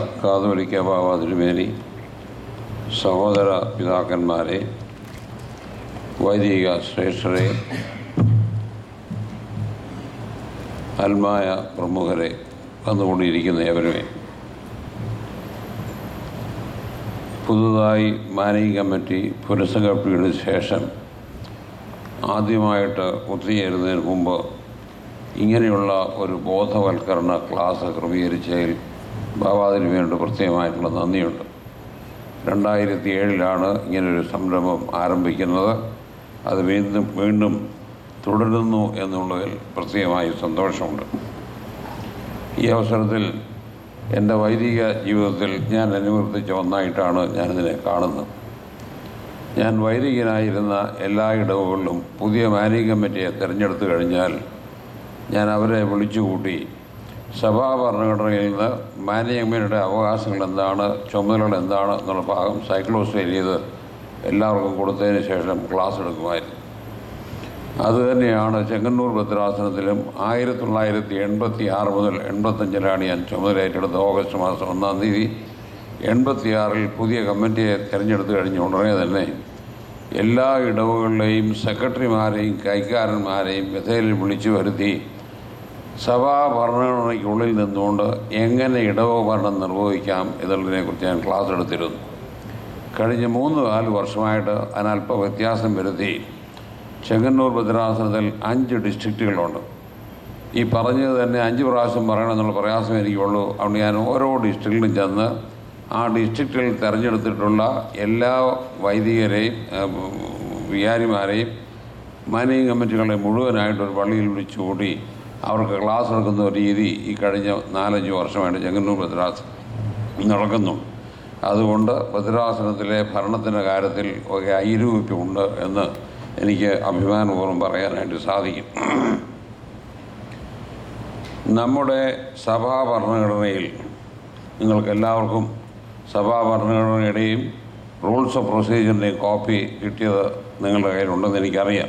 കാതോലിക്ക ബാബ തിരുമേനി സഹോദര പിതാക്കന്മാരെ വൈദിക ശ്രേഷ്ഠരെ അൽമായ പ്രമുഖരെ വന്നുകൊണ്ടിരിക്കുന്ന ഏവരുമേ പുതുതായി മാനേജിംഗ് കമ്മിറ്റി പുനഃസംഘടനയുടെ ശേഷം ആദ്യമായിട്ട് ഒത്തുചേരുന്നതിന് മുമ്പ് ഇങ്ങനെയുള്ള ഒരു ബോധവൽക്കരണ ക്ലാസ് ക്രമീകരിച്ചതിൽ ബാബാദിന് വേണ്ടി പ്രത്യേകമായിട്ടുള്ള നന്ദിയുണ്ട് രണ്ടായിരത്തി ഏഴിലാണ് ഇങ്ങനൊരു സംരംഭം ആരംഭിക്കുന്നത് അത് വീണ്ടും വീണ്ടും തുടരുന്നു എന്നുള്ളതിൽ പ്രത്യേകമായി സന്തോഷമുണ്ട് ഈ അവസരത്തിൽ എൻ്റെ വൈദിക ജീവിതത്തിൽ ഞാൻ അനുവർത്തിച്ച ഒന്നായിട്ടാണ് ഞാനിതിനെ കാണുന്നത് ഞാൻ വൈദികനായിരുന്ന എല്ലാ ഇടവുകളിലും പുതിയ മാനേജിംഗ് കമ്മിറ്റിയെ തിരഞ്ഞെടുത്തു കഴിഞ്ഞാൽ ഞാൻ അവരെ വിളിച്ചുകൂട്ടി സഭാ ഭരണഘടനയിൽ നിന്ന് മാനേജ്മെൻറ്റിൻ്റെ അവകാശങ്ങൾ എന്താണ് ചുമതലകൾ എന്താണ് എന്നുള്ള ഭാഗം സൈക്ലോസൈൽ ചെയ്ത് എല്ലാവർക്കും കൊടുത്തതിന് ശേഷം ക്ലാസ് എടുക്കുമായിരുന്നു അതുതന്നെയാണ് ചെങ്ങന്നൂർ ഭദ്രാസനത്തിലും ആയിരത്തി തൊള്ളായിരത്തി എൺപത്തി ആറ് മുതൽ എൺപത്തഞ്ചിലാണ് ഞാൻ ചുമതല ഏറ്റെടുത്തത് ഓഗസ്റ്റ് മാസം ഒന്നാം തീയതി എൺപത്തിയാറിൽ പുതിയ കമ്മിറ്റിയെ തിരഞ്ഞെടുത്ത് കഴിഞ്ഞ ഉടനെ തന്നെ എല്ലാ ഇടവുകളിലെയും സെക്രട്ടറിമാരെയും കൈക്കാരന്മാരെയും ബഥേലിൽ വിളിച്ചു വരുത്തി സഭാ ഭരണഘടനയ്ക്കുള്ളിൽ നിന്നുകൊണ്ട് എങ്ങനെ ഇടവ ഭരണം നിർവഹിക്കാം എന്നുള്ളതിനെക്കുറിച്ച് ഞാൻ ക്ലാസ് എടുത്തിരുന്നു കഴിഞ്ഞ മൂന്ന് നാല് വർഷമായിട്ട് അതിനല്പ വ്യത്യാസം വരുത്തി ചെങ്ങന്നൂർ ഭദ്രാസനത്തിൽ അഞ്ച് ഡിസ്ട്രിക്റ്റുകളുണ്ട് ഈ പറഞ്ഞത് തന്നെ അഞ്ച് പ്രാവശ്യം പറയണമെന്നുള്ള പ്രയാസം എനിക്കുള്ളൂ അതുകൊണ്ട് ഞാൻ ഓരോ ഡിസ്ട്രിക്റ്റിലും ചെന്ന് ആ ഡിസ്ട്രിക്റ്റിൽ തിരഞ്ഞെടുത്തിട്ടുള്ള എല്ലാ വൈദികരെയും ഏഹ്, വികാരിമാരെയും മാനേജിംഗ് കമ്മിറ്റികളെ മുഴുവനായിട്ട് ഒരു പള്ളിയിൽ വിളിച്ചു കൂടി അവർക്ക് ക്ലാസ് എടുക്കുന്ന ഒരു രീതി ഈ കഴിഞ്ഞ നാലഞ്ച് വർഷമായിട്ട് ചെങ്ങന്നൂർ ഭദ്രാസനം നടക്കുന്നു അതുകൊണ്ട് ഭദ്രാസനത്തിലെ ഭരണത്തിൻ്റെ കാര്യത്തിൽ ഒരു ഐരൂപ്യമുണ്ട് എന്ന് എനിക്ക് അഭിമാനപൂർവ്വം പറയാനായിട്ട് സാധിക്കും നമ്മുടെ സഭാ ഭരണഘടനയിൽ നിങ്ങൾക്ക് എല്ലാവർക്കും സഭാ ഭരണഘടനയുടെയും റൂൾസ് ഓഫ് പ്രൊസീജിയറിൻ്റെയും കോപ്പി കിട്ടിയത് നിങ്ങളുടെ കയ്യിലുണ്ടെന്ന് എനിക്കറിയാം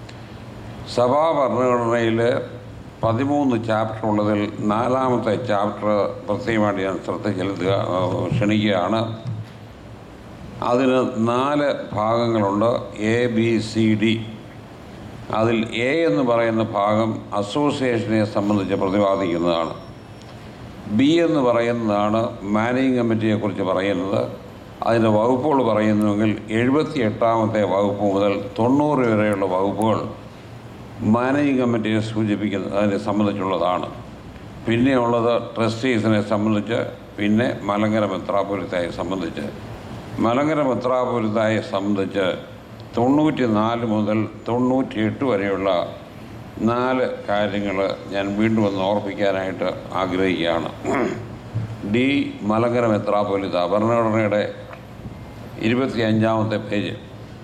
സഭാ ഭരണഘടനയിൽ പതിമൂന്ന് ചാപ്റ്റർ ഉള്ളതിൽ നാലാമത്തെ ചാപ്റ്റർ പ്രത്യേകമായിട്ട് ഞാൻ ശ്രദ്ധ ചെലുത്തുക ഏഹ് ക്ഷണിക്കുകയാണ് അതിന് നാല് ഭാഗങ്ങളുണ്ട് എ ബി സി ഡി അതിൽ എ എന്ന് പറയുന്ന ഭാഗം അസോസിയേഷനെ സംബന്ധിച്ച് പ്രതിപാദിക്കുന്നതാണ് ബി എന്ന് പറയുന്നതാണ് മാനേജിംഗ് കമ്മിറ്റിയെക്കുറിച്ച് പറയുന്നത് അതിൻ്റെ വകുപ്പുകൾ പറയുന്നുവെങ്കിൽ എഴുപത്തി എട്ടാമത്തെ വകുപ്പ് മുതൽ തൊണ്ണൂറ് വരെയുള്ള വകുപ്പുകൾ മാനേജിംഗ് കമ്മിറ്റിയെ സൂചിപ്പിക്കുന്ന അതിനെ സംബന്ധിച്ചുള്ളതാണ് പിന്നെ ഉള്ളത് ട്രസ്റ്റീസിനെ സംബന്ധിച്ച് പിന്നെ മലങ്കര മെത്രാപൊലിത്തായെ സംബന്ധിച്ച് മലങ്കര മെത്രാപൊലിത്തായെ സംബന്ധിച്ച് തൊണ്ണൂറ്റി നാല് മുതൽ തൊണ്ണൂറ്റി എട്ട് വരെയുള്ള നാല് കാര്യങ്ങൾ ഞാൻ വീണ്ടും ഒന്ന് ഓർപ്പിക്കാനായിട്ട് ആഗ്രഹിക്കുകയാണ് ഡി മലങ്കര മെത്രാപൊലിത്ത ഭരണഘടനയുടെ ഇരുപത്തി അഞ്ചാമത്തെ പേജ്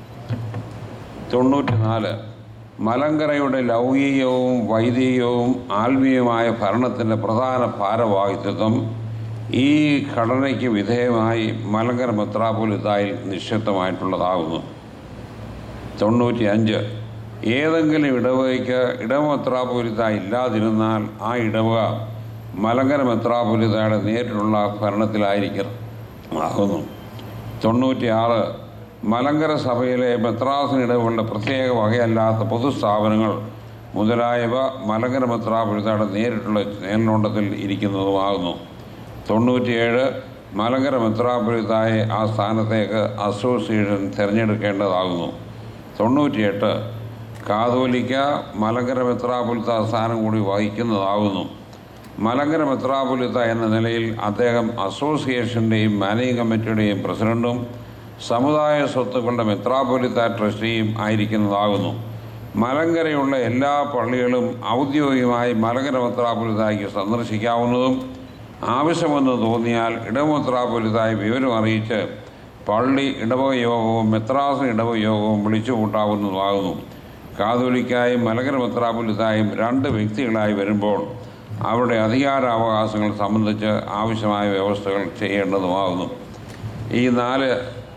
തൊണ്ണൂറ്റിനാല് മലങ്കരയുടെ ലൗകികവും വൈദികവും ആത്മീയമായ ഭരണത്തിൻ്റെ പ്രധാന ഭാരവാഹിത്വം ഈ ഘടനയ്ക്ക് വിധേയമായി മലങ്കര മെത്രാപൊലിത്തായിൽ നിക്ഷിപ്തമായിട്ടുള്ളതാകുന്നു തൊണ്ണൂറ്റി അഞ്ച് ഏതെങ്കിലും ഇടവകയ്ക്ക് ഇടമെത്രാപൊലിത്ത ഇല്ലാതിരുന്നാൽ ആ ഇടവക മലങ്കര മെത്രാപൊലിത്തയുടെ നേരിട്ടുള്ള ഭരണത്തിലായിരിക്കും ആകുന്നു തൊണ്ണൂറ്റിയാറ് മലങ്കര സഭയിലെ മെത്രാസന ഇടവുകളുടെ പ്രത്യേക വകയല്ലാത്ത പൊതുസ്ഥാപനങ്ങൾ മുതലായവ മലങ്കര മെത്രാപൊലിത്തയുടെ നേരിട്ടുള്ള മേൽനോട്ടത്തിൽ ഇരിക്കുന്നതുമാകുന്നു തൊണ്ണൂറ്റിയേഴ് മലങ്കര മെത്രാപൊലിത്തായെ ആ സ്ഥാനത്തേക്ക് അസോസിയേഷൻ തിരഞ്ഞെടുക്കേണ്ടതാകുന്നു തൊണ്ണൂറ്റിയെട്ട് കാതോലിക്ക മലങ്കര മെത്രാപൊലിത്ത സ്ഥാനം കൂടി വഹിക്കുന്നതാകുന്നു മലങ്കര മെത്രാപൊലിത്ത എന്ന നിലയിൽ അദ്ദേഹം അസോസിയേഷൻ്റെയും മാനേജിംഗ് കമ്മിറ്റിയുടെയും പ്രസിഡന്റും സമുദായ സ്വത്തുക്കളുടെ മെത്രാപൊലിത്ത ട്രസ്റ്റിയും ആയിരിക്കുന്നതാകുന്നു മലങ്കരയുള്ള എല്ലാ പള്ളികളും ഔദ്യോഗികമായി മലങ്കര മെത്രാപൊലിത്തായ്ക്ക് സന്ദർശിക്കാവുന്നതും ആവശ്യമെന്ന് തോന്നിയാൽ ഇടമെത്രാപൊലിത്തായി വിവരം അറിയിച്ച് പള്ളി ഇടവക യോഗവും മെത്രാസന ഇടവക യോഗവും വിളിച്ചു കൂട്ടാവുന്നതുമാകുന്നു കാതോലിക്കായും മലങ്കര മെത്രാപൊലിത്തായും രണ്ട് വ്യക്തികളായി വരുമ്പോൾ അവരുടെ അധികാരാവകാശങ്ങൾ സംബന്ധിച്ച് ആവശ്യമായ വ്യവസ്ഥകൾ ചെയ്യേണ്ടതുമാകുന്നു ഈ നാല്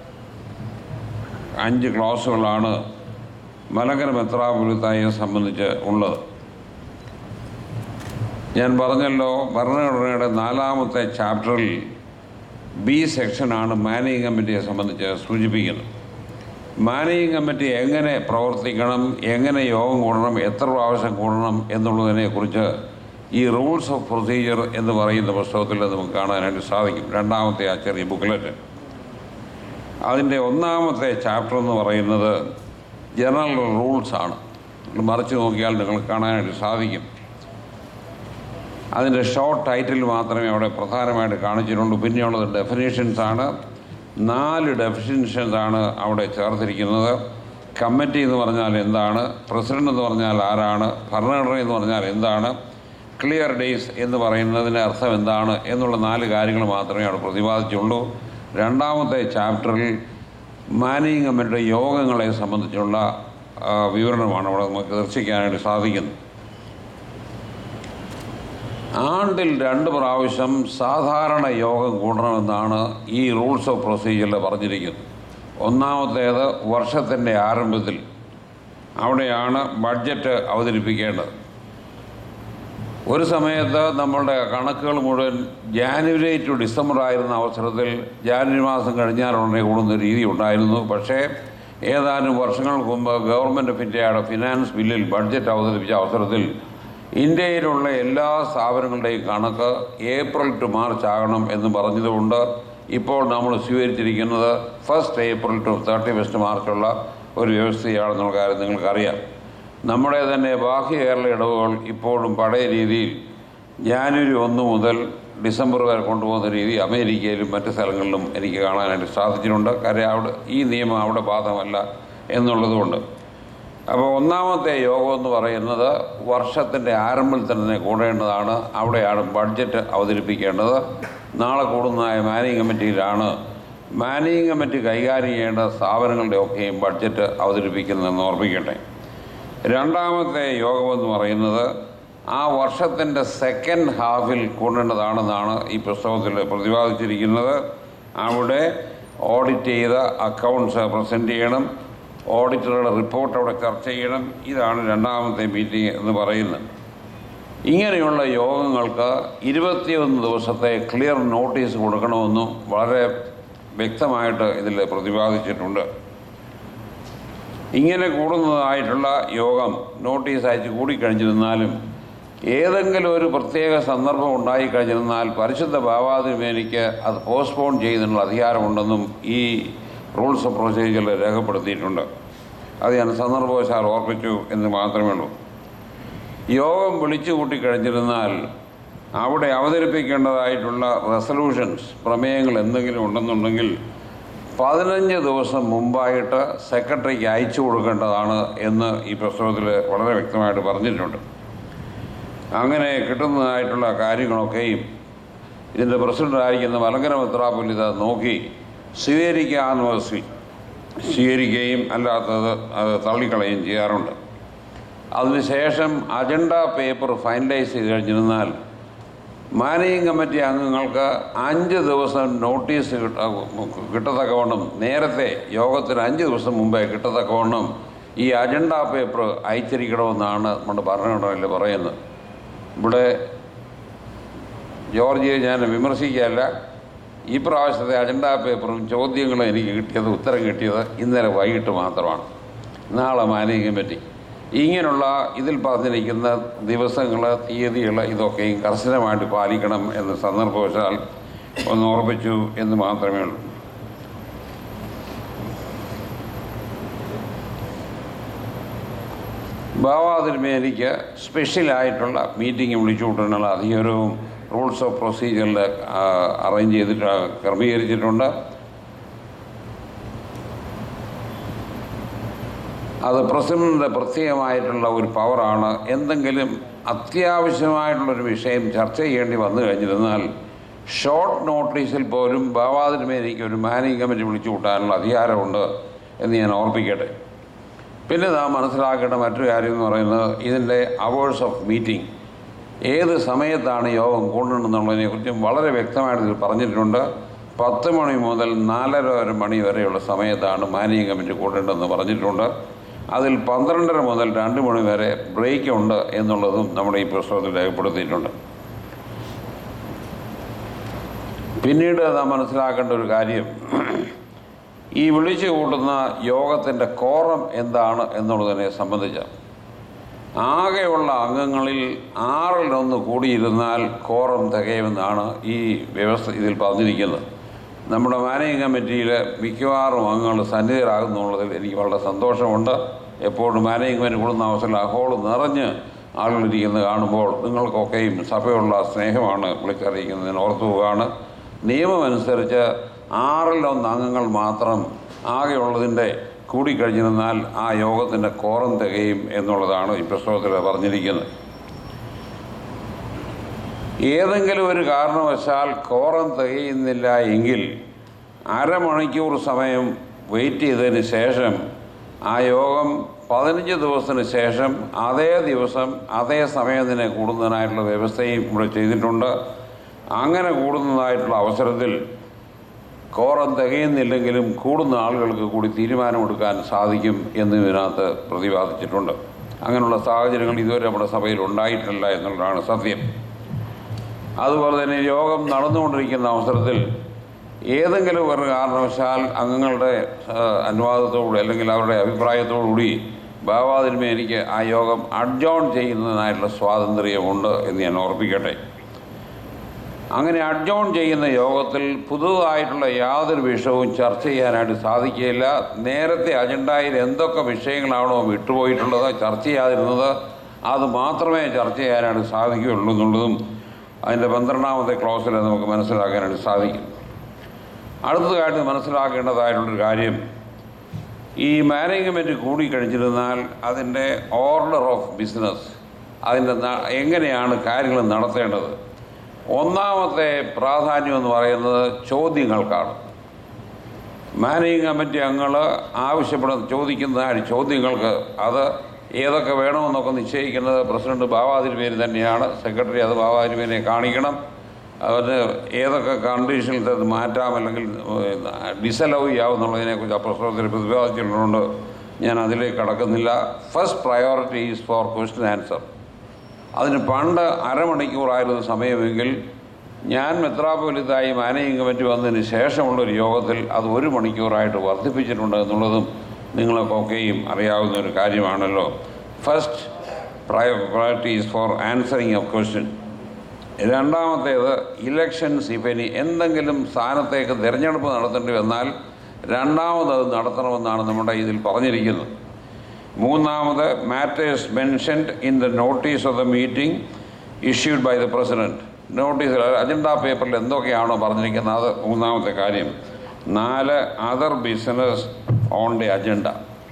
അഞ്ച് ക്ലോസുകളാണ് മലങ്കര മെത്രാപൊലിത്തായെ സംബന്ധിച്ച് ഉള്ളത് ഞാൻ പറഞ്ഞല്ലോ ഭരണഘടനയുടെ നാലാമത്തെ ചാപ്റ്ററിൽ ബി സെക്ഷനാണ് മാനേജിംഗ് കമ്മിറ്റിയെ സംബന്ധിച്ച് സൂചിപ്പിക്കുന്നത് മാനേജിംഗ് കമ്മിറ്റി എങ്ങനെ പ്രവർത്തിക്കണം എങ്ങനെ യോഗം കൂടണം എത്ര പ്രാവശ്യം കൂടണം എന്നുള്ളതിനെക്കുറിച്ച് ഈ റൂൾസ് ഓഫ് പ്രൊസീജിയർ എന്ന് പറയുന്ന പുസ്തകത്തിൽ നമുക്ക് കാണാനായിട്ട് സാധിക്കും രണ്ടാമത്തെ ആ ചെറിയ ബുക്ക്ലെറ്റ് അതിൻ്റെ ഒന്നാമത്തെ ചാപ്റ്റർ എന്ന് പറയുന്നത് ജനറൽ റൂൾസ് ആണ് നിങ്ങൾ മറിച്ച് നോക്കിയാൽ നിങ്ങൾക്ക് കാണാനായിട്ട് സാധിക്കും അതിൻ്റെ ഷോർട്ട് ടൈറ്റിൽ മാത്രമേ അവിടെ പ്രധാനമായിട്ട് കാണിച്ചിട്ടുള്ളൂ പിന്നെയുള്ളത് ഡെഫിനേഷൻസ് ആണ് നാല് ഡെഫിനേഷൻസ് ആണ് അവിടെ ചേർത്തിരിക്കുന്നത് കമ്മിറ്റി എന്ന് പറഞ്ഞാൽ എന്താണ് പ്രസിഡന്റ് എന്ന് പറഞ്ഞാൽ ആരാണ് ഭരണഘടന എന്ന് പറഞ്ഞാൽ എന്താണ് ക്ലിയർ ഡേയ്സ് എന്ന് പറയുന്നതിൻ്റെ അർത്ഥം എന്താണ് എന്നുള്ള നാല് കാര്യങ്ങൾ മാത്രമേ അവിടെ പ്രതിപാദിച്ചുള്ളൂ രണ്ടാമത്തെ ചാപ്റ്ററിൽ മാനേജിംഗ് കമ്മിറ്റിയുടെ യോഗങ്ങളെ സംബന്ധിച്ചുള്ള ആ, വിവരണമാണ് അവിടെ നമുക്ക് ദർശിക്കാനായിട്ട് സാധിക്കുന്നത് ആണ്ടിൽ രണ്ട് പ്രാവശ്യം സാധാരണ യോഗം കൂടണമെന്നാണ് ഈ റൂൾസ് ഓഫ് പ്രൊസീജിയറിൽ പറഞ്ഞിരിക്കുന്നത് ഒന്നാമത്തേത് വർഷത്തിൻ്റെ ആരംഭത്തിൽ അവിടെയാണ് ബഡ്ജറ്റ് അവതരിപ്പിക്കേണ്ടത് ഒരു സമയത്ത് നമ്മളുടെ കണക്കുകൾ മുഴുവൻ ജാനുവരി ടു ഡിസംബർ ആയിരുന്ന അവസരത്തിൽ ജാനുവരി മാസം കഴിഞ്ഞാൽ ഉടനെ കൂടുന്ന രീതി ഉണ്ടായിരുന്നു പക്ഷേ ഏതാനും വർഷങ്ങൾക്ക് മുമ്പ് ഗവൺമെൻറ് ഓഫ് ഇന്ത്യയുടെ ഫിനാൻസ് ബില്ലിൽ ബഡ്ജറ്റ് അവതരിപ്പിച്ച അവസരത്തിൽ ഇന്ത്യയിലുള്ള എല്ലാ സ്ഥാപനങ്ങളുടെയും കണക്ക് ഏപ്രിൽ ടു മാർച്ച് ആകണം എന്ന് പറഞ്ഞതുകൊണ്ട് ഇപ്പോൾ നമ്മൾ സ്വീകരിച്ചിരിക്കുന്നത് first April to thirty first മാർച്ചുള്ള ഒരു വ്യവസ്ഥയാണെന്നുള്ള കാര്യം നിങ്ങൾക്കറിയാം നമ്മുടെ തന്നെ ബാഹ്യ കേരള ഇടവുകൾ ഇപ്പോഴും പഴയ രീതിയിൽ ജാനുവരി ഒന്ന് മുതൽ ഡിസംബർ വരെ കൊണ്ടുപോകുന്ന രീതി അമേരിക്കയിലും മറ്റ് സ്ഥലങ്ങളിലും എനിക്ക് കാണാനായിട്ട് സാധിച്ചിട്ടുണ്ട് കാര്യം അവിടെ ഈ നിയമം അവിടെ ബാധകമല്ല എന്നുള്ളതുകൊണ്ട് അപ്പോൾ ഒന്നാമത്തെ യോഗം എന്ന് പറയുന്നത് വർഷത്തിൻ്റെ ആരംഭത്തിൽ തന്നെ കൂടേണ്ടതാണ് അവിടെയാണ് ബഡ്ജറ്റ് അവതരിപ്പിക്കേണ്ടത് നാളെ കൂടുന്നതായ മാനേജിംഗ് കമ്മിറ്റിയിലാണ് മാനേജിംഗ് കമ്മിറ്റി കൈകാര്യം ചെയ്യേണ്ട സ്ഥാപനങ്ങളുടെ ഒക്കെയും ബഡ്ജറ്റ് അവതരിപ്പിക്കുന്നതെന്ന് ഓർമ്മിക്കട്ടെ രണ്ടാമത്തെ യോഗമെന്ന് പറയുന്നത് ആ വർഷത്തിൻ്റെ സെക്കൻഡ് ഹാഫിൽ കൂടേണ്ടതാണെന്നാണ് ഈ പുസ്തകത്തിൽ പ്രതിപാദിച്ചിരിക്കുന്നത് അവിടെ ഓഡിറ്റ് ചെയ്ത അക്കൗണ്ട്സ് പ്രസൻറ്റ് ചെയ്യണം ഓഡിറ്ററുടെ റിപ്പോർട്ട് അവിടെ ചർച്ച ചെയ്യണം ഇതാണ് രണ്ടാമത്തെ മീറ്റിംഗ് എന്ന് പറയുന്നത് ഇങ്ങനെയുള്ള യോഗങ്ങൾക്ക് ഇരുപത്തിയൊന്ന് ദിവസത്തെ ക്ലിയർ നോട്ടീസ് കൊടുക്കണമെന്നും വളരെ വ്യക്തമായിട്ട് ഇതിൽ പ്രതിപാദിച്ചിട്ടുണ്ട് ഇങ്ങനെ കൂടുന്നതായിട്ടുള്ള യോഗം നോട്ടീസ് അയച്ച് കൂടിക്കഴിഞ്ഞിരുന്നാലും ഏതെങ്കിലും ഒരു പ്രത്യേക സന്ദർഭം ഉണ്ടായിക്കഴിഞ്ഞിരുന്നാൽ പരിശുദ്ധ ഭാവാതിമേനിക്ക് അത് പോസ്റ്റ്പോൺ ചെയ്യുന്നതിനുള്ള അധികാരമുണ്ടെന്നും ഈ റൂൾസ് ഓഫ് പ്രൊസീജിയറിൽ രേഖപ്പെടുത്തിയിട്ടുണ്ട് അത് ഞാൻ സന്ദർഭവശാൽ ഓർപ്പിച്ചു എന്ന് മാത്രമേ ഉള്ളൂ യോഗം വിളിച്ചു കൂട്ടിക്കഴിഞ്ഞിരുന്നാൽ അവിടെ അവതരിപ്പിക്കേണ്ടതായിട്ടുള്ള റെസൊല്യൂഷൻസ് പ്രമേയങ്ങൾ എന്തെങ്കിലും ഉണ്ടെന്നുണ്ടെങ്കിൽ പതിനഞ്ച് ദിവസം മുമ്പായിട്ട് സെക്രട്ടറിക്ക് അയച്ചു കൊടുക്കേണ്ടതാണ് എന്ന് ഈ പുസ്തകത്തിൽ വളരെ വ്യക്തമായിട്ട് പറഞ്ഞിട്ടുണ്ട് അങ്ങനെ കിട്ടുന്നതായിട്ടുള്ള കാര്യങ്ങളൊക്കെയും ഇതിൻ്റെ പ്രസിഡൻ്റായിരിക്കുന്ന മലങ്കര മെത്രാപ്പൊലിത നോക്കി സ്വീകരിക്കാവുന്ന സ്വീ സ്വീകരിക്കുകയും അല്ലാത്തത് അത് തള്ളിക്കളയുകയും ചെയ്യാറുണ്ട് അതിനുശേഷം അജണ്ട പേപ്പർ ഫൈനലൈസ് ചെയ്ത് കഴിഞ്ഞിരുന്നാൽ മാനേജിംഗ് കമ്മിറ്റി അംഗങ്ങൾക്ക് അഞ്ച് ദിവസം നോട്ടീസ് കിട്ട കിട്ടത്തക്കവണ്ണം നേരത്തെ യോഗത്തിന് അഞ്ച് ദിവസം മുമ്പേ കിട്ടത്തക്കവണ്ണം ഈ അജണ്ട പേപ്പർ അയച്ചിരിക്കണമെന്നാണ് നമ്മുടെ ഭരണഘടനയിൽ പറയുന്നത് ഇവിടെ ജോർജിയെ ഞാൻ വിമർശിക്കുകയല്ല ഈ പ്രാവശ്യത്തെ അജണ്ട പേപ്പറും ചോദ്യങ്ങളും എനിക്ക് കിട്ടിയത് ഉത്തരം കിട്ടിയത് ഇന്നലെ വൈകിട്ട് മാത്രമാണ് നാളെ മാനേജിംഗ് കമ്മിറ്റി ഇങ്ങനെയുള്ള ഇതിൽ പറഞ്ഞിരിക്കുന്ന ദിവസങ്ങൾ തീയതികൾ ഇതൊക്കെയും കർശനമായിട്ട് പാലിക്കണം എന്ന് സന്ദർഭവശാൽ ഒന്ന് ഓർപ്പിച്ചു എന്ന് മാത്രമേ ഉള്ളൂ ബാബാ തിരുമേനിക്ക് സ്പെഷ്യലായിട്ടുള്ള മീറ്റിംഗ് വിളിച്ചു കൂട്ടാനുള്ള അധികാരവും റൂൾസ് ഓഫ് പ്രൊസീജിയറിൽ അറേഞ്ച് ചെയ്തിട്ട് ക്രമീകരിച്ചിട്ടുണ്ട് അത് പ്രസിഡന്റിൻ്റെ പ്രത്യേകമായിട്ടുള്ള ഒരു പവറാണ് എന്തെങ്കിലും അത്യാവശ്യമായിട്ടുള്ളൊരു വിഷയം ചർച്ച ചെയ്യേണ്ടി വന്നു കഴിഞ്ഞിരുന്നാൽ ഷോർട്ട് നോട്ടീസിൽ പോലും ബാബാതിരുമേനിക്ക് ഒരു മാനേജിംഗ് കമ്മിറ്റി വിളിച്ചു കൂട്ടാനുള്ള അധികാരമുണ്ട് എന്ന് ഞാൻ ഓർപ്പിക്കട്ടെ പിന്നെ നാം മനസ്സിലാക്കേണ്ട മറ്റൊരു കാര്യം എന്ന് പറയുന്നത് ഇതിൻ്റെ അവേഴ്സ് ഓഫ് മീറ്റിംഗ് ഏത് സമയത്താണ് യോഗം കൂടുന്നതെന്നുള്ളതിനെക്കുറിച്ചും വളരെ വ്യക്തമായിട്ട് ഇതിൽ പറഞ്ഞിട്ടുണ്ട് പത്ത് മണി മുതൽ നാലര വരെ മണി വരെയുള്ള സമയത്താണ് മാനേജിംഗ് കമ്മിറ്റി കൂടേണ്ടതെന്ന് പറഞ്ഞിട്ടുണ്ട് അതിൽ പന്ത്രണ്ടര മുതൽ രണ്ട് മണി വരെ ബ്രേക്ക് ഉണ്ട് എന്നുള്ളതും നമ്മുടെ ഈ പുസ്തകത്തിൽ രേഖപ്പെടുത്തിയിട്ടുണ്ട് പിന്നീട് നാം മനസ്സിലാക്കേണ്ട ഒരു കാര്യം ഈ വിളിച്ചു കൂട്ടുന്ന യോഗത്തിൻ്റെ കോറം എന്താണ് എന്നുള്ളതിനെ സംബന്ധിച്ച് ആകെയുള്ള അംഗങ്ങളിൽ ആറിലൊന്ന് കൂടിയിരുന്നാൽ കോറം തികയുമെന്നാണ് ഈ വ്യവസ്ഥ ഇതിൽ പറഞ്ഞിരിക്കുന്നത് നമ്മുടെ മാനേജിംഗ് കമ്മിറ്റിയിൽ മിക്കവാറും അംഗങ്ങൾ സന്നിധരാകുന്നുള്ളതിൽ എനിക്ക് വളരെ സന്തോഷമുണ്ട് എപ്പോഴും മാനേജിംഗ് കമ്മിറ്റി കൂടുന്ന അവസരം ആ ഹോൾ നിറഞ്ഞ് ആളുകളിരിക്കുന്നത് കാണുമ്പോൾ നിങ്ങൾക്കൊക്കെയും സഭയുള്ള സ്നേഹമാണ് വിളിച്ചറിയിക്കുന്നതിന് ഓർത്തു പോവുകയാണ് നിയമമനുസരിച്ച് ആറിലൊന്ന് അംഗങ്ങൾ മാത്രം ആകെയുള്ളതിൻ്റെ കൂടിക്കഴിഞ്ഞിരുന്നാൽ ആ യോഗത്തിൻ്റെ കോറം തികയും എന്നുള്ളതാണ് ഈ പുസ്തകത്തിൽ പറഞ്ഞിരിക്കുന്നത് ഏതെങ്കിലും ഒരു കാരണവശാൽ കോറം തികയുന്നില്ല എങ്കിൽ അരമണിക്കൂർ സമയം വെയിറ്റ് ചെയ്തതിന് ശേഷം ആ യോഗം പതിനഞ്ച് ദിവസത്തിന് ശേഷം അതേ ദിവസം അതേ സമയം തന്നെ കൂടുന്നതിനായിട്ടുള്ള വ്യവസ്ഥയും ഇവിടെ ചെയ്തിട്ടുണ്ട് അങ്ങനെ കൂടുന്നതായിട്ടുള്ള അവസരത്തിൽ കോറം തികയുന്നില്ലെങ്കിലും കൂടുന്ന ആളുകൾക്ക് കൂടി തീരുമാനമെടുക്കാൻ സാധിക്കും എന്ന് ഇതിനകത്ത് പ്രതിപാദിച്ചിട്ടുണ്ട് അങ്ങനെയുള്ള സാഹചര്യങ്ങൾ ഇതുവരെ നമ്മുടെ സഭയിൽ ഉണ്ടായിട്ടില്ല എന്നുള്ളതാണ് സത്യം അതുപോലെ തന്നെ യോഗം നടന്നുകൊണ്ടിരിക്കുന്ന അവസരത്തിൽ ഏതെങ്കിലും ഒരു കാരണവശാൽ അംഗങ്ങളുടെ ആ, അനുവാദത്തോടുകൂടി അല്ലെങ്കിൽ അവരുടെ അഭിപ്രായത്തോടുകൂടി ഭാവാതിന്മേ എനിക്ക് ആ യോഗം അഡ്ജോൺ ചെയ്യുന്നതിനായിട്ടുള്ള സ്വാതന്ത്ര്യമുണ്ട് എന്ന് ഞാൻ ഓർപ്പിക്കട്ടെ അങ്ങനെ അഡ്ജോൺ ചെയ്യുന്ന യോഗത്തിൽ പുതുതായിട്ടുള്ള യാതൊരു വിഷയവും ചർച്ച ചെയ്യാനായിട്ട് സാധിക്കുകയില്ല നേരത്തെ അജണ്ടയിൽ എന്തൊക്കെ വിഷയങ്ങളാണോ വിട്ടുപോയിട്ടുള്ളത് ചർച്ച ചെയ്യാതിരുന്നത് അത് മാത്രമേ ചർച്ച ചെയ്യാനായിട്ട് സാധിക്കുകയുള്ളൂ എന്നുള്ളതും അതിൻ്റെ പന്ത്രണ്ടാമത്തെ ക്ലോസിൽ നമുക്ക് മനസ്സിലാക്കാനായിട്ട് സാധിക്കും അടുത്തതായിട്ട് മനസ്സിലാക്കേണ്ടതായിട്ടുള്ളൊരു കാര്യം ഈ മാനേജ്മെൻറ്റ് കൂടിക്കഴിഞ്ഞിരുന്നാൽ അതിൻ്റെ ഓർഡർ ഓഫ് ബിസിനസ് അതിൻ്റെ ന- എങ്ങനെയാണ് കാര്യങ്ങൾ നടത്തേണ്ടത് ഒന്നാമത്തെ പ്രാധാന്യം എന്ന് പറയുന്നത് ചോദ്യങ്ങൾക്കാണ് മാനേജിംഗ് കമ്മിറ്റി അംഗങ്ങൾ ആവശ്യപ്പെടുന്ന ചോദിക്കുന്ന ചോദ്യങ്ങൾക്ക് അത് ഏതൊക്കെ വേണമെന്നൊക്കെ നിശ്ചയിക്കുന്നത് പ്രസിഡന്റ് ബാവാതിരുമേനി തന്നെയാണ് സെക്രട്ടറി അത് ബാവാതിരുമേനെ കാണിക്കണം അവന് ഏതൊക്കെ കണ്ടീഷനിൽ അത് മാറ്റാം അല്ലെങ്കിൽ ഡിസലവ് ചെയ്യാവുന്നുള്ളതിനെക്കുറിച്ച് ആ പ്രശ്നത്തിൽ പ്രതിപാദിച്ചിട്ടുള്ളതുകൊണ്ട് ഞാൻ അതിലേക്ക് കടക്കുന്നില്ല first priority is for question answer അതിന് പണ്ട് അരമണിക്കൂറായിരുന്നു സമയമെങ്കിൽ ഞാൻ മെത്രാപോലിത്തായി മാനേജിംഗ് കമ്മിറ്റി വന്നതിന് ശേഷമുള്ളൊരു യോഗത്തിൽ അത് ഒരു മണിക്കൂറായിട്ട് വർദ്ധിപ്പിച്ചിട്ടുണ്ട് എന്നുള്ളതും നിങ്ങൾക്കൊക്കെയും അറിയാവുന്ന ഒരു കാര്യമാണല്ലോ first priority is for answering of question രണ്ടാമത്തേത് ഇലക്ഷൻസ് ഇഫനി എന്തെങ്കിലും സ്ഥാനത്തേക്ക് തിരഞ്ഞെടുപ്പ് നടത്തേണ്ടി വന്നാൽ രണ്ടാമത് അത് നടത്തണമെന്നാണ് നമ്മുടെ ഇതിൽ പറഞ്ഞിരിക്കുന്നത് മൂന്നാമത് matters mentioned in the notice of the meeting issued by the president നോട്ടീസിൽ അജണ്ട പേപ്പറിൽ എന്തൊക്കെയാണോ പറഞ്ഞിരിക്കുന്നത് അത് മൂന്നാമത്തെ കാര്യം നാല് other business on the agenda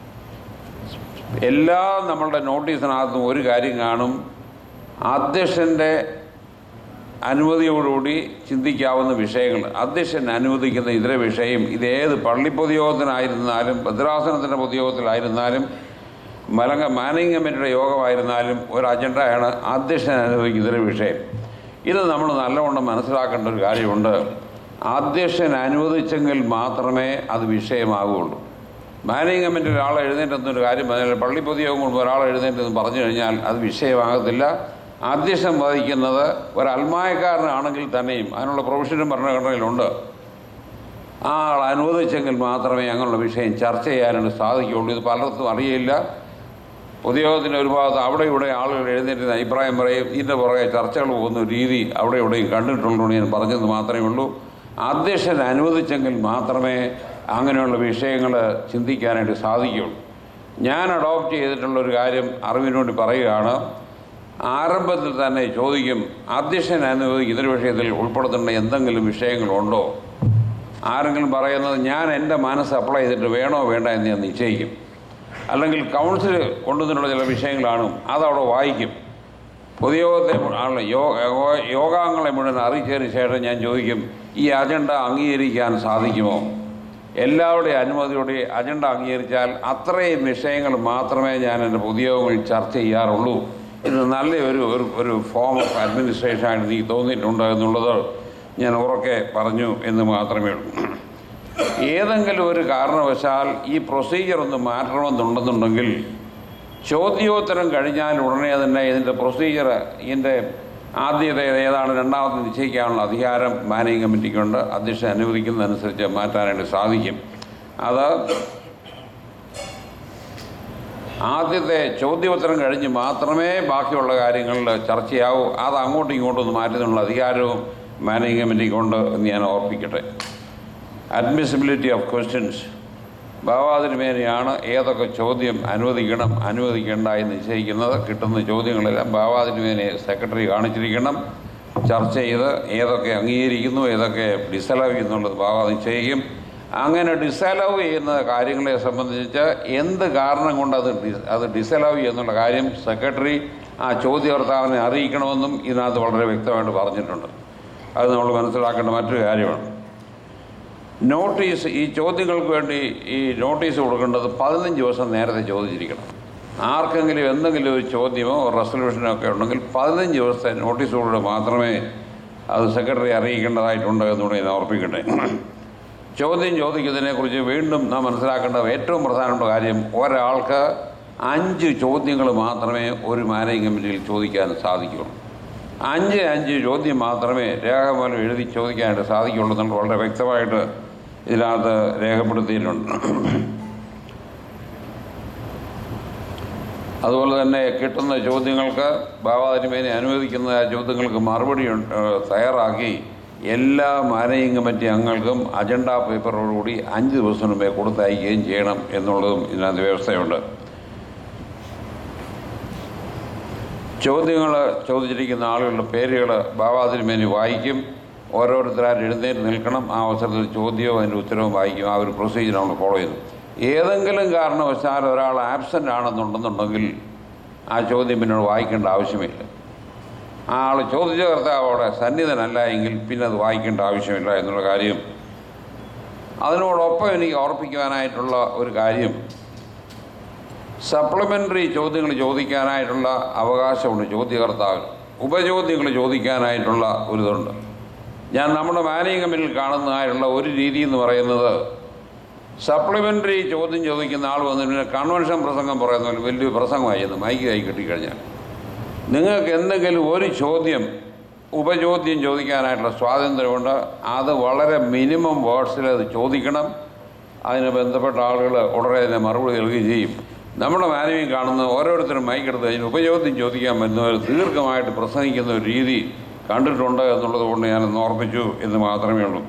എല്ലാ നമ്മളുടെ നോട്ടീസിനകത്തും ഒരു കാര്യം കാണും അധ്യക്ഷൻ്റെ അനുമതിയോടുകൂടി ചിന്തിക്കാവുന്ന വിഷയങ്ങൾ അധ്യക്ഷൻ അനുവദിക്കുന്ന ഇതര വിഷയം ഇതേത് പള്ളി പൊതുയോഗത്തിനായിരുന്നാലും ഭദ്രാസനത്തിൻ്റെ പൊതുയോഗത്തിലായിരുന്നാലും മലങ്ക മാനേജിംഗ് കമ്മിറ്റിയുടെ യോഗമായിരുന്നാലും ഒരു അജണ്ടയാണ് അധ്യക്ഷൻ അനുവദിക്കുന്ന ഇതര വിഷയം ഇത് നമ്മൾ നല്ലവണ്ണം മനസ്സിലാക്കേണ്ട ഒരു കാര്യമുണ്ട് അധ്യക്ഷൻ അനുവദിച്ചെങ്കിൽ മാത്രമേ അത് വിഷയമാകുകയുള്ളൂ മാനേജിംഗ് കമ്മിറ്റി ഒരാൾ എഴുന്നേറ്റെന്നൊരു കാര്യം പറഞ്ഞാൽ പള്ളി പൊതുയോഗം കൊണ്ട് ഒരാൾ എഴുന്നേറ്റെന്ന് പറഞ്ഞു കഴിഞ്ഞാൽ അത് വിഷയമാകത്തില്ല അധ്യക്ഷൻ വഹിക്കുന്നത് ഒരു അൽമായക്കാരനാണെങ്കിൽ തന്നെയും അതിനുള്ള പ്രൊവിഷനും ഭരണഘടനയിലുണ്ട് ആ ആൾ അനുവദിച്ചെങ്കിൽ മാത്രമേ അങ്ങനെയുള്ള വിഷയം ചർച്ച ചെയ്യാനായിട്ട് സാധിക്കുകയുള്ളൂ ഇത് പലർക്കും അറിയില്ല പൊതുയോഗത്തിൻ്റെ ഒരു ഭാഗത്ത് അവിടെ ഇവിടെ ആളുകൾ എഴുന്നേറ്റ് അഭിപ്രായം പറയും ഇതിൻ്റെ പുറകെ ചർച്ചകൾ പോകുന്ന ഒരു രീതി അവിടെ ഇവിടെയും കണ്ടിട്ടുള്ളൂ എന്ന് ഞാൻ പറഞ്ഞത് മാത്രമേ ഉള്ളൂ അധ്യക്ഷൻ അനുവദിച്ചെങ്കിൽ മാത്രമേ അങ്ങനെയുള്ള വിഷയങ്ങൾ ചിന്തിക്കാനായിട്ട് സാധിക്കുകയുള്ളൂ ഞാൻ അഡോപ്റ്റ് ചെയ്തിട്ടുള്ള ഒരു കാര്യം അറിവിന് വേണ്ടി പറയുകയാണ് ആരംഭത്തിൽ തന്നെ ചോദിക്കും അധ്യക്ഷൻ അനുവദിക്കും ഇതൊരു വിഷയത്തിൽ ഉൾപ്പെടുത്തേണ്ട എന്തെങ്കിലും വിഷയങ്ങളുണ്ടോ ആരെങ്കിലും പറയുന്നത് ഞാൻ എൻ്റെ മനസ്സ് അപ്ലൈ ചെയ്തിട്ട് വേണോ വേണ്ട എന്ന് ഞാൻ നിശ്ചയിക്കും അല്ലെങ്കിൽ കൗൺസിൽ കൊണ്ടുവന്നിട്ടുള്ള ചില വിഷയങ്ങളാണ് അതവിടെ വായിക്കും പൊതുയോഗത്തെ ആണല്ലോ യോഗ യോഗാംഗങ്ങളെ മുഴുവൻ അറിയിച്ചതിന് ശേഷം ഞാൻ ചോദിക്കും ഈ അജണ്ട അംഗീകരിക്കാൻ സാധിക്കുമോ എല്ലാവരുടെയും അനുമതിയോടെ അജണ്ട അംഗീകരിച്ചാൽ അത്രയും വിഷയങ്ങൾ മാത്രമേ ഞാൻ എൻ്റെ പൊതുയോഗങ്ങളിൽ ചർച്ച ചെയ്യാറുള്ളൂ ഇത് നല്ല ഒരു ഒരു ഒരു ഫോം ഓഫ് അഡ്മിനിസ്ട്രേഷൻ ആയിട്ട് എനിക്ക് തോന്നിയിട്ടുണ്ട് എന്നുള്ളത് ഞാൻ ഉറക്കെ പറഞ്ഞു എന്ന് മാത്രമേ ഉള്ളൂ ഏതെങ്കിലും ഒരു കാരണവശാൽ ഈ പ്രൊസീജിയർ ഒന്ന് മാറ്റണമെന്നുണ്ടെന്നുണ്ടെങ്കിൽ ചോദ്യോത്തരം കഴിഞ്ഞാൽ ഉടനെ തന്നെ ഇതിൻ്റെ പ്രൊസീജിയർ ഇതിൻ്റെ ആദ്യത്തെ ഏതാണ് രണ്ടാമത് നിശ്ചയിക്കാനുള്ള അധികാരം മാനേജിംഗ് കമ്മിറ്റിക്കുണ്ട് അധ്യക്ഷൻ അനുവദിക്കുന്നതനുസരിച്ച് മാറ്റാനായിട്ട് സാധിക്കും അത് ആദ്യത്തെ ചോദ്യോത്തരം കഴിഞ്ഞ് മാത്രമേ ബാക്കിയുള്ള കാര്യങ്ങളിൽ ചർച്ചയാവൂ അത് അങ്ങോട്ടും ഇങ്ങോട്ടും ഒന്ന് മാറ്റുന്നതിനുള്ള അധികാരവും മാനേജിംഗ് കമ്മിറ്റിക്കുണ്ട് എന്ന് ഞാൻ ഓർപ്പിക്കട്ടെ അഡ്മിസിബിലിറ്റി ഓഫ് ക്വസ്റ്റ്യൻസ് ഭാവാതിരുമേനയാണ് ഏതൊക്കെ ചോദ്യം അനുവദിക്കണം അനുവദിക്കേണ്ട എന്ന് നിശ്ചയിക്കുന്നത് കിട്ടുന്ന ചോദ്യങ്ങളെല്ലാം ഭാവാതിരുമേനയെ സെക്രട്ടറി കാണിച്ചിരിക്കണം ചർച്ച ചെയ്ത് ഏതൊക്കെ അംഗീകരിക്കുന്നു ഏതൊക്കെ ഡിസലവ് എന്നുള്ളത് ഭാവ നിശ്ചയിക്കും അങ്ങനെ ഡിസലവ് ചെയ്യുന്ന കാര്യങ്ങളെ സംബന്ധിച്ച് എന്ത് കാരണം കൊണ്ട് അത് ഡി- അത് ഡിസലവ് എന്നുള്ള കാര്യം സെക്രട്ടറി ആ ചോദ്യകർത്താവിനെ അറിയിക്കണമെന്നും ഇതിനകത്ത് വളരെ വ്യക്തമായിട്ട് പറഞ്ഞിട്ടുണ്ട് അത് നമ്മൾ മനസ്സിലാക്കേണ്ട മറ്റൊരു കാര്യമാണ് നോട്ടീസ് ഈ ചോദ്യങ്ങൾക്ക് വേണ്ടി ഈ നോട്ടീസ് കൊടുക്കേണ്ടത് പതിനഞ്ച് ദിവസം നേരത്തെ ചോദിച്ചിരിക്കണം ആർക്കെങ്കിലും എന്തെങ്കിലും ഒരു ചോദ്യമോ റെസൊല്യൂഷനോ ഒക്കെ ഉണ്ടെങ്കിൽ പതിനഞ്ച് ദിവസത്തെ നോട്ടീസോടുകൂടെ മാത്രമേ അത് സെക്രട്ടറി അറിയിക്കേണ്ടതായിട്ടുണ്ട് എന്നുകൂടെ ഞാൻ ഓർപ്പിക്കട്ടെ ചോദ്യം ചോദിക്കുന്നതിനെക്കുറിച്ച് വീണ്ടും നാം മനസ്സിലാക്കേണ്ട ഏറ്റവും പ്രധാനപ്പെട്ട കാര്യം ഒരാൾക്ക് അഞ്ച് ചോദ്യങ്ങൾ മാത്രമേ ഒരു മാനേജിംഗ് കമ്മിറ്റിയിൽ ചോദിക്കാൻ സാധിക്കുകയുള്ളൂ അഞ്ച് അഞ്ച് ചോദ്യം മാത്രമേ രേഖാമൂലം എഴുതി ചോദിക്കാനായിട്ട് സാധിക്കുകയുള്ളൂ എന്നുള്ളത് വളരെ വ്യക്തമായിട്ട് ഇതിനകത്ത് രേഖപ്പെടുത്തിയിട്ടുണ്ട് അതുപോലെ തന്നെ കിട്ടുന്ന ചോദ്യങ്ങൾക്ക് ബാബാതിരുമേനെ അനുവദിക്കുന്ന ആ ചോദ്യങ്ങൾക്ക് മറുപടി ഉണ്ട്- ഏഹ് തയ്യാറാക്കി എല്ലാ മാനേജിംഗ് കമ്മിറ്റി അംഗങ്ങൾക്കും അജണ്ട പേപ്പറോടുകൂടി അഞ്ച് ദിവസം മുമ്പേ കൊടുത്തയക്കുകയും ചെയ്യണം എന്നുള്ളതും ഇതിനകത്ത് വ്യവസ്ഥയുണ്ട് ചോദ്യങ്ങൾ ചോദിച്ചിരിക്കുന്ന ആളുകളുടെ പേരുകൾ ബാബാതിരുമേനി വായിക്കും ഓരോരുത്തരായിട്ട് എഴുന്നേറ്റ് നിൽക്കണം ആ അവസരത്തിൽ ചോദ്യവും അതിൻ്റെ ഉത്തരവും വായിക്കും ആ ഒരു പ്രൊസീജിയർ നമ്മൾ ഫോളോ ചെയ്തു ഏതെങ്കിലും കാരണവശാൽ ഒരാൾ ആബ്സെൻ്റ് ആണെന്നുണ്ടെന്നുണ്ടെങ്കിൽ ആ ചോദ്യം പിന്നീട് വായിക്കേണ്ട ആവശ്യമില്ല ആ ആൾ ചോദിച്ച കർത്താവ് അവിടെ സന്നിധനല്ല എങ്കിൽ പിന്നെ അത് വായിക്കേണ്ട ആവശ്യമില്ല എന്നുള്ള കാര്യം അതിനോടൊപ്പം എനിക്ക് ഓർപ്പിക്കുവാനായിട്ടുള്ള ഒരു കാര്യം സപ്ലിമെൻ്ററി ചോദ്യങ്ങൾ ചോദിക്കാനായിട്ടുള്ള അവകാശമുണ്ട് ചോദ്യകർത്താവിന് ഉപചോദ്യങ്ങൾ ചോദിക്കാനായിട്ടുള്ള ഒരു ഇതുണ്ട് ഞാൻ നമ്മുടെ മാനേജിംഗ് കമ്മിറ്റിയിൽ കാണുന്നതായിട്ടുള്ള ഒരു രീതി എന്ന് പറയുന്നത് സപ്ലിമെൻ്ററി ചോദ്യം ചോദിക്കുന്ന ആൾ വന്നു പിന്നെ കൺവെൻഷൻ പ്രസംഗം പറയുന്ന പോലെ വലിയ പ്രസംഗമായി എന്ന് മൈക്ക് കൈ കിട്ടിക്കഴിഞ്ഞാൽ നിങ്ങൾക്ക് എന്തെങ്കിലും ഒരു ചോദ്യം ഉപചോദ്യം ചോദിക്കാനായിട്ടുള്ള സ്വാതന്ത്ര്യമുണ്ട് അത് വളരെ മിനിമം വേർഡ്സിൽ അത് ചോദിക്കണം അതിന് ബന്ധപ്പെട്ട ആളുകൾ ഉടനെ തന്നെ മറുപടി നൽകുകയും ചെയ്യും നമ്മുടെ മാനവീയം കാണുന്ന ഓരോരുത്തരും മൈക്കെടുത്ത് അതിന് ഉപചോദ്യം ചോദിക്കാൻ വരുന്നവർ ദീർഘമായിട്ട് പ്രസംഗിക്കുന്ന ഒരു രീതി കണ്ടിട്ടുണ്ട് എന്നുള്ളത് കൊണ്ട് ഞാനൊന്ന് ഓർപ്പിച്ചു എന്ന് മാത്രമേ ഉള്ളൂ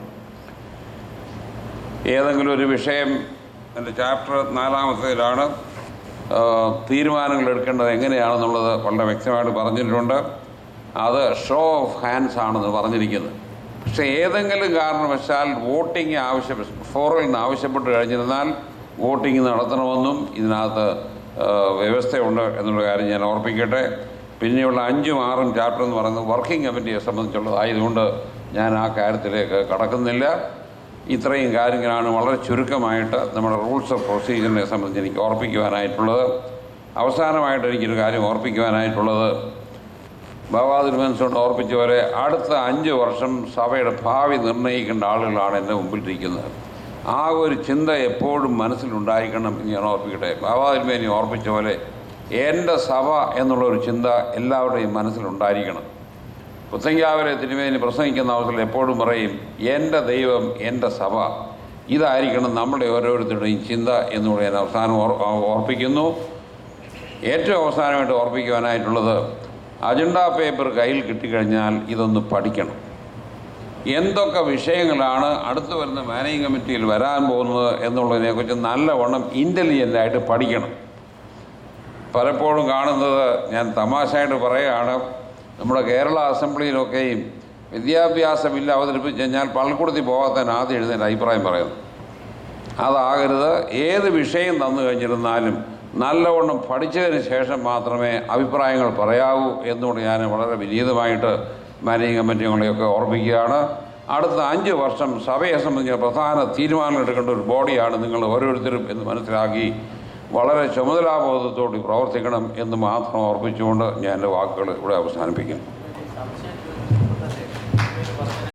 ഏതെങ്കിലും ഒരു വിഷയം എൻ്റെ ചാപ്റ്റർ നാലാമത്തേതിലാണ് ആ, തീരുമാനങ്ങൾ എടുക്കേണ്ടത് എങ്ങനെയാണെന്നുള്ളത് വളരെ വ്യക്തമായിട്ട് പറഞ്ഞിട്ടുണ്ട് അത് ഷോ ഓഫ് ഹാൻഡ്സ് ആണെന്ന് പറഞ്ഞിരിക്കുന്നത് പക്ഷേ ഏതെങ്കിലും കാരണവശാൽ വോട്ടിംഗ് ആവശ്യം ഫോറിൽ നിന്ന് ആവശ്യപ്പെട്ട് കഴിഞ്ഞിരുന്നാൽ വോട്ടിംഗ് നടത്തണമെന്നും ഇതിനകത്ത് ആ, വ്യവസ്ഥയുണ്ട് എന്നുള്ള കാര്യം ഞാൻ ഓർപ്പിക്കട്ടെ പിന്നെയുള്ള അഞ്ചും ആറും ചാപ്റ്റർ എന്ന് പറയുന്നത് വർക്കിംഗ് കമ്മിറ്റിയെ സംബന്ധിച്ചുള്ളതായതുകൊണ്ട് ഞാൻ ആ കാര്യത്തിലേക്ക് കടക്കുന്നില്ല ഇത്രയും കാര്യങ്ങളാണ് വളരെ ചുരുക്കമായിട്ട് നമ്മുടെ റൂൾസ് ഓഫ് പ്രൊസീജിയറിനെ സംബന്ധിച്ച് എനിക്ക് ഓർപ്പിക്കുവാനായിട്ടുള്ളത് അവസാനമായിട്ട് എനിക്കൊരു കാര്യം ഓർപ്പിക്കുവാനായിട്ടുള്ളത് ബാബാ തിരുമനസുകൊണ്ട് ഓർപ്പിച്ച പോലെ അടുത്ത അഞ്ച് വർഷം സഭയുടെ ഭാവി നിർണ്ണയിക്കേണ്ട ആളുകളാണ് എൻ്റെ മുമ്പിലിരിക്കുന്നത് ആ ഒരു ചിന്ത എപ്പോഴും മനസ്സിലുണ്ടായിരിക്കണം എന്ന് ഞാൻ ഓർപ്പിക്കട്ടെ ബാബാ തിരുമേനി ഓർപ്പിച്ച പോലെ എൻ്റെ സഭ എന്നുള്ള ഒരു ചിന്ത എല്ലാവരുടെയും മനസ്സിലുണ്ടായിരിക്കണം പുത്തങ്കാവരെ തിരുമേനി പ്രസംഗിക്കുന്ന അവസരത്തിൽ എപ്പോഴും പറയും എൻ്റെ ദൈവം എൻ്റെ സഭ ഇതായിരിക്കണം നമ്മുടെ ഓരോരുത്തരുടെയും ചിന്ത എന്നുകൂടെ ഞാൻ അവസാനം ഓർ ഓർപ്പിക്കുന്നു ഏറ്റവും അവസാനമായിട്ട് ഓർപ്പിക്കുവാനായിട്ടുള്ളത് അജണ്ട പേപ്പർ കയ്യിൽ കിട്ടിക്കഴിഞ്ഞാൽ ഇതൊന്ന് പഠിക്കണം എന്തൊക്കെ വിഷയങ്ങളാണ് അടുത്ത് വരുന്ന മാനേജിംഗ് കമ്മിറ്റിയിൽ വരാൻ പോകുന്നത് എന്നുള്ളതിനെക്കുറിച്ച് നല്ലവണ്ണം ഇൻ്റലിജൻ്റായിട്ട് പഠിക്കണം പലപ്പോഴും കാണുന്നത് ഞാൻ തമാശയായിട്ട് പറയുകയാണ് നമ്മുടെ കേരള അസംബ്ലിയിലൊക്കെയും വിദ്യാഭ്യാസ ബില്ല് അവതരിപ്പിച്ച് കഴിഞ്ഞാൽ പള്ളിക്കൂടത്തിൽ പോകാത്തതിന് ആദ്യം എഴുന്നേറ്റ് അഭിപ്രായം പറയുന്നു അതാകരുത് ഏത് വിഷയം തന്നു കഴിഞ്ഞിരുന്നാലും നല്ലവണ്ണം പഠിച്ചതിന് ശേഷം മാത്രമേ അഭിപ്രായങ്ങൾ പറയാവൂ എന്നുകൊണ്ട് ഞാൻ വളരെ വിനീതമായിട്ട് മാനേജിംഗ് കമ്മിറ്റികളെയൊക്കെ ഓർമ്മിക്കുകയാണ് അടുത്ത അഞ്ച് വർഷം സഭയെ സംബന്ധിച്ച പ്രധാന തീരുമാനങ്ങൾ എടുക്കേണ്ട ഒരു ബോഡിയാണ് നിങ്ങൾ ഓരോരുത്തരും എന്ന് മനസ്സിലാക്കി വളരെ ചുമതലാബോധത്തോടെ പ്രവർത്തിക്കണം എന്ന് മാത്രം ഓർപ്പിച്ചുകൊണ്ട് ഞാൻ എൻ്റെ വാക്കുകൾ ഇവിടെ അവസാനിപ്പിക്കുന്നു